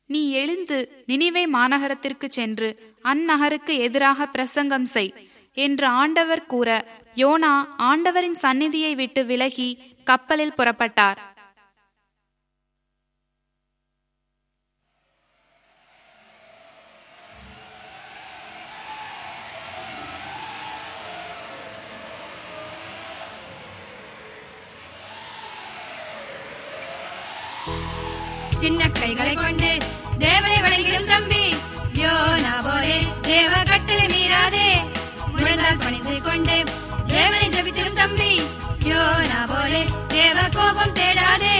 நீ எழுந்து நினிவே மாநகரத்திற்குச் சென்று அந்நகருக்கு எதிராக பிரசங்கம் செய் என்று ஆண்டவர் கூற யோனா ஆண்டவரின் சந்நிதியை விட்டு விலகி கப்பலில் புறப்பட்டார் சின்ன கைகளை கொண்டு தேவனை வழிகிடும் தம்பி யோனா போலே தேவ கட்டளை மீறாதே முழந்தால் பணிந்து கொண்டு தேவனை ஜபித்திடும் தம்பி யோனா போலே தேவ கோபம் தேடாதே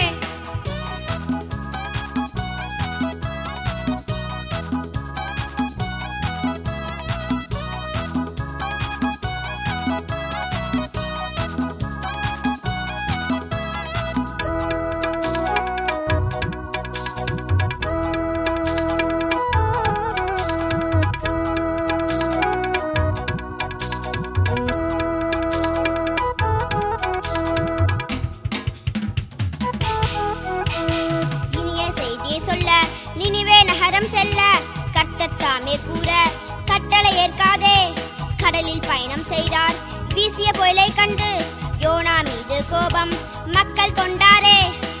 இனிய செய்தியை சொல்ல நினிவே நகரம் செல்ல கர்த்தர் தாமே கூற கட்டளை ஏற்காதே கடலில் பயணம் செய்தார் வீசிய புயலை கண்டு யோனா மீது கோபம் மக்கள் கொண்டாரே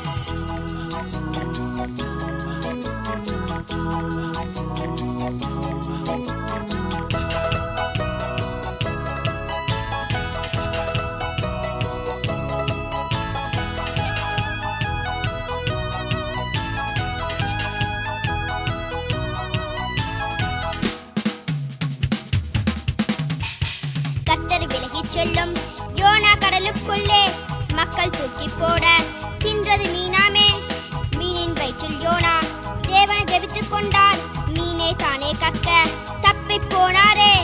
கர்த்தர் விலகிச் செல்லும் யோனா கடலுக்குள்ளே மக்கள் தூக்கி போட தின்றது மீனாமே மீனின் வயிற்றில் யோனா தேவனை ஜெபித்துக் கொண்டார் மீனே தானே கக்க தப்பிப் போனாரே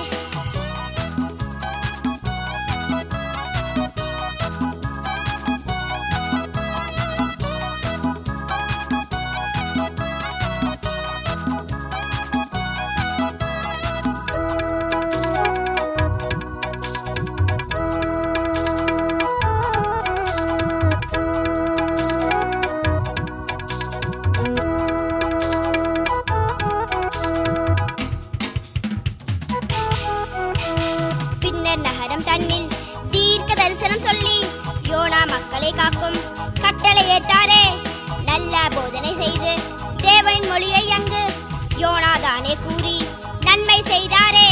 பின்னர் நகரம் தன்னில் தீர்க்க தரிசனம் சொல்லி யோனா மக்களை காக்கும் கட்டளை ஏற்றாரே நல்ல போதனை செய்து தேவனின் மொழியை அங்கு யோனா தானே கூறி நன்மை செய்தாரே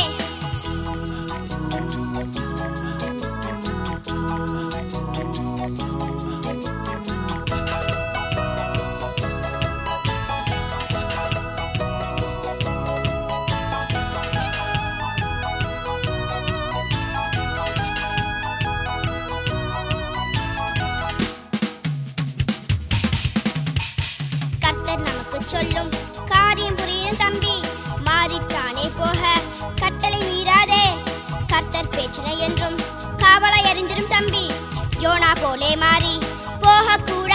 கர்த்தர் நமக்கு சொல்லும் காரியம் புரியும் தம்பி மாறித்தானே போக கட்டளை மீறாதே கர்த்தர் பேச்சினை என்றும் காவலை அறிந்திடும் தம்பி யோனா போலே மாறி போக கூட